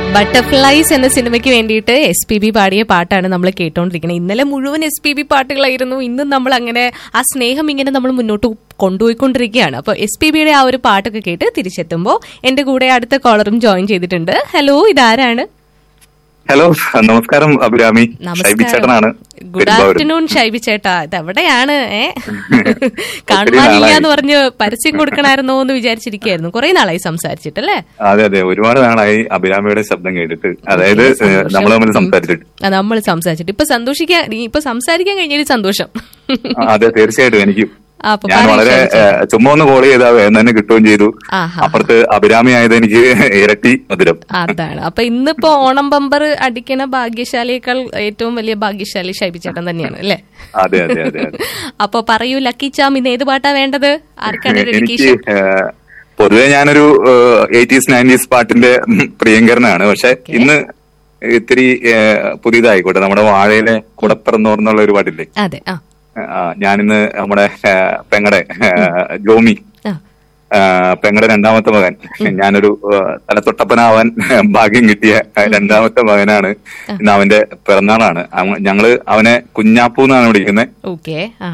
Butterflies എന്ന സിനിമയ്ക്ക് വേണ്ടിയിട്ട് എസ് പി ബി പാടിയ പാട്ടാണ് നമ്മൾ കേട്ടോണ്ടിരിക്കുന്നത് ഇന്നലെ മുഴുവൻ എസ് പി ബി പാട്ടുകളായിരുന്നു ഇന്നും നമ്മൾ അങ്ങനെ ആ സ്നേഹം ഇങ്ങനെ നമ്മൾ മുന്നോട്ട് കൊണ്ടുപോയിക്കൊണ്ടിരിക്കുകയാണ് അപ്പോൾ എസ് പി ബിയുടെ ആ ഒരു പാട്ടൊക്കെ കേട്ട് തിരിച്ചെത്തുമ്പോൾ എന്റെ കൂടെ അടുത്ത കോളറും ജോയിൻ ചെയ്തിട്ടുണ്ട് ഹലോ ഇതാരാണ് ഹലോ നമസ്കാരം അഭിരാമി ഷൈബി ചേട്ടനാണ് ഗുഡ് പെരുമ്പാവൂര്. ആഫ്റ്റർനൂൺ ഷൈബി ചേട്ടാ ഇതെവിടെയാണ് ഏ ഒത്തിരി കാണുവാനില്ല നാളായി. എന്ന് പറഞ്ഞ് പരസ്യം കൊടുക്കണമായിരുന്നോ എന്ന് വിചാരിച്ചിരിക്കുകയായിരുന്നു കുറെ നാളായി സംസാരിച്ചിട്ടല്ലേ അതെ അതെ ഒരുപാട് നാളായി അഭിരാമിയുടെ ശബ്ദം കേട്ടിട്ട് അതായത് സന്തോഷം. നമ്മൾ തമ്മിൽ സംസാരിച്ചിട്ട് ആ, നമ്മൾ സംസാരിച്ചിട്ട് ഇപ്പൊ സന്തോഷിക്കാൻ നീ ഇപ്പൊ സംസാരിക്കാൻ കഴിഞ്ഞൊരു സന്തോഷം ആ, അതെ തീർച്ചയായിട്ടും എനിക്കും ആ, അപ്പൊ ഞാൻ പറയൂ വളരെ ഷൈബി ഏ, ചുമ്മാ ഒന്ന് കോൾ ചെയ്താ വേഗം തന്നെ കിട്ടുകയും ചെയ്തു ആഹാ. അപ്പുറത്ത് അഭിരാമി ആയത് എനിക്ക് ഇരട്ടി മധുരം അതാണ് അപ്പൊ ഇന്നിപ്പോ ഓണം ബമ്പർ അടിക്കണ ഭാഗ്യശാലിയേക്കാൾ ഏറ്റവും വലിയ ഭാഗ്യശാലി ഷൈബി ചേട്ടൻ തന്നെയാണ് അല്ലേ അതെ അതെ അതെ അതെ അപ്പൊ പറയൂ ലക്കി ചാം ഇന്ന് ഏത് പാട്ടാ വേണ്ടത് ആർക്കാണ് എനിക്ക് ഡെഡിക്കേഷൻ ഏ, പൊതുവെ ഞാനൊരു എയ്റ്റീസ് നയൻറ്റീസ് പാട്ടിന്റെ ഉം, പ്രിയങ്കരനാണ് പക്ഷെ ഇന്ന് ഇത്തിരി ഏ, പുതിയതായിക്കോട്ടെ നമ്മുടെ വാഴയിലെ കുടപ്പിറന്നോർ എന്നുള്ള ഒരു പാട്ടില്ലേ അതെ ആ ആ, ഞാനിന്ന് നമ്മുടെ ആ, പെങ്ങടെ ആ, ജോമി ആ ആ, പെങ്ങടെ രണ്ടാമത്തെ മകൻ ഞാനൊരു ആ, തലത്തൊട്ടപ്പനാവാൻ ഭാഗ്യം കിട്ടിയ ആ, രണ്ടാമത്തെ മകനാണ് ഇന്ന് അവന്റെ പിറന്നാളാണ് അവ- ഞങ്ങള് അവനെ കുഞ്ഞാപ്പു എന്നാണ് വിളിക്കുന്നത് ഓക്കെ ആ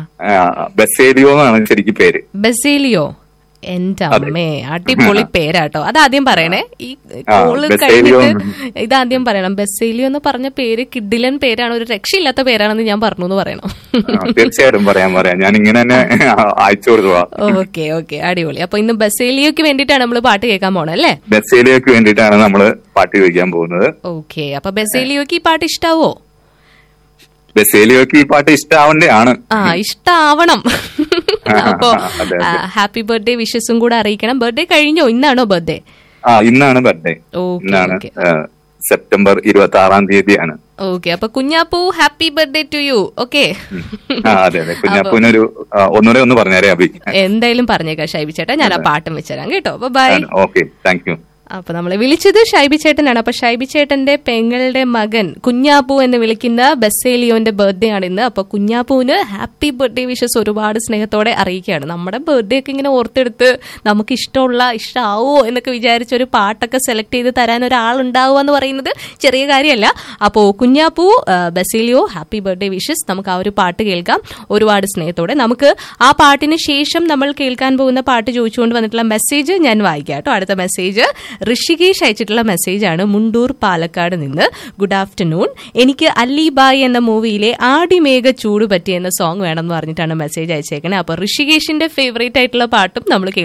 ബസേലിയോ എന്നാണ് ശരിക്കും പേര് ബസേലിയോ എന്റെ അമ്മേ അടിപൊളി പേരാട്ടോ അതാദ്യം പറയണേ ഈ ആ, കോള് ബസേലിയോ. കഴിഞ്ഞിട്ട് ഇതാദ്യം പറയണം ബസേലിയോ എന്ന് പറഞ്ഞ പേര് കിഡിലൻ പേരാണ് ഒരു രക്ഷയില്ലാത്ത പേരാണെന്ന് ഞാൻ പറഞ്ഞു എന്ന് പറയണം ആ, തീർച്ചയായിട്ടും പറയാം പറയാം ഞാൻ ഇങ്ങനെ തന്നെ അയച്ചു കൊടുക്കുക ഓക്കെ ഓക്കെ അടിപൊളി അപ്പൊ ഇന്ന് ബസേലിയോക്ക് വേണ്ടിയിട്ടാണ് നമ്മൾ പാട്ട് കേൾക്കാൻ പോണേ അല്ലേ ബസേലിയോക്ക് വേണ്ടിയിട്ടാണ് നമ്മള് പാട്ട് ചോദിക്കാൻ പോകുന്നത് ഓക്കെ അപ്പൊ ബസേലിയോക്ക് ഈ പാട്ട് ഇഷ്ടാവോ ബസേലിയോക്ക് ഈ പാട്ട് ഇഷ്ടാവേണ്ടതാണ് ആ ഇഷ്ടാവണം അപ്പോ അതെ, അതെ. ഹാപ്പി ബർത്ത്ഡേ വിഷസും കൂടെ അറിയിക്കണം ബർത്ത്ഡേ കഴിഞ്ഞോ ഇന്നാണോ ബർത്ത്ഡേ ആ ഇന്നാണ് ബർത്ത്ഡേ ഓക്കെ ഇന്നാണ് ഓക്കെ ആ, സെപ്റ്റംബർ ഇരുപത്തി ആറാം തീയതിയാണ് ഓക്കെ അപ്പൊ Kunjappu happy birthday to you okay ആ അതെ അതെ കുഞ്ഞാപ്പൂനൊരു ആ, ഒന്നുകൂടെ ഒന്ന് പറഞ്ഞേരെ അഭി എന്തായാലും പറഞ്ഞേക്കാം ഷൈബി ചേട്ടാ ഞാൻ ആ പാട്ടും വെച്ചുതരാം കേട്ടോ അപ്പൊ ബൈ ഓക്കെ താങ്ക് യു അപ്പൊ നമ്മളെ വിളിച്ചത് ഷൈബി ചേട്ടനാണ് അപ്പൊ ഷൈബി ചേട്ടന്റെ പെങ്ങളുടെ മകൻ കുഞ്ഞാപ്പു എന്ന് വിളിക്കുന്ന ബസേലിയോന്റെ ബർത്ത്ഡേ ആണ് ഇന്ന് അപ്പൊ കുഞ്ഞാപ്പുവിന് ഹാപ്പി ബർത്ത്ഡേ വിഷസ് ഒരുപാട് സ്നേഹത്തോടെ അറിയിക്കുകയാണ് നമ്മുടെ ബർത്ത്ഡേ ഒക്കെ ഇങ്ങനെ ഓർത്തെടുത്ത് നമുക്ക് ഇഷ്ടമുള്ള ഇഷ്ടമാവോ എന്നൊക്കെ വിചാരിച്ച ഒരു പാട്ടൊക്കെ സെലക്ട് ചെയ്ത് തരാൻ ഒരാളുണ്ടാവുക എന്ന് പറയുന്നത് ചെറിയ കാര്യമല്ല അപ്പോ കുഞ്ഞാപ്പു ആ, ബസേലിയോ ഹാപ്പി ബർത്ത്ഡേ വിഷസ് നമുക്ക് ആ ഒരു പാട്ട് കേൾക്കാം ഒരുപാട് സ്നേഹത്തോടെ നമുക്ക് ആ പാട്ടിന് ശേഷം നമ്മൾ കേൾക്കാൻ പോകുന്ന പാട്ട് ചോദിച്ചുകൊണ്ട് വന്നിട്ടുള്ള മെസ്സേജ് ഞാൻ വായിക്കാം കേട്ടോ അടുത്ത മെസ്സേജ് ഋഷികേഷ് അയച്ചിട്ടുള്ള മെസ്സേജാണ് മുണ്ടൂർ പാലക്കാട് നിന്ന് ഗുഡ് ആഫ്റ്റർനൂൺ എനിക്ക് അല്ലിബായ് എന്ന മൂവിയിലെ ആടിമേഘ ചൂട് പറ്റി എന്ന സോങ് വേണമെന്ന് പറഞ്ഞിട്ടാണ് മെസ്സേജ് അയച്ചേക്കണേ അപ്പൊ ഋഷികേഷിന്റെ ഫേവറേറ്റ് ആയിട്ടുള്ള പാട്ടും നമ്മൾ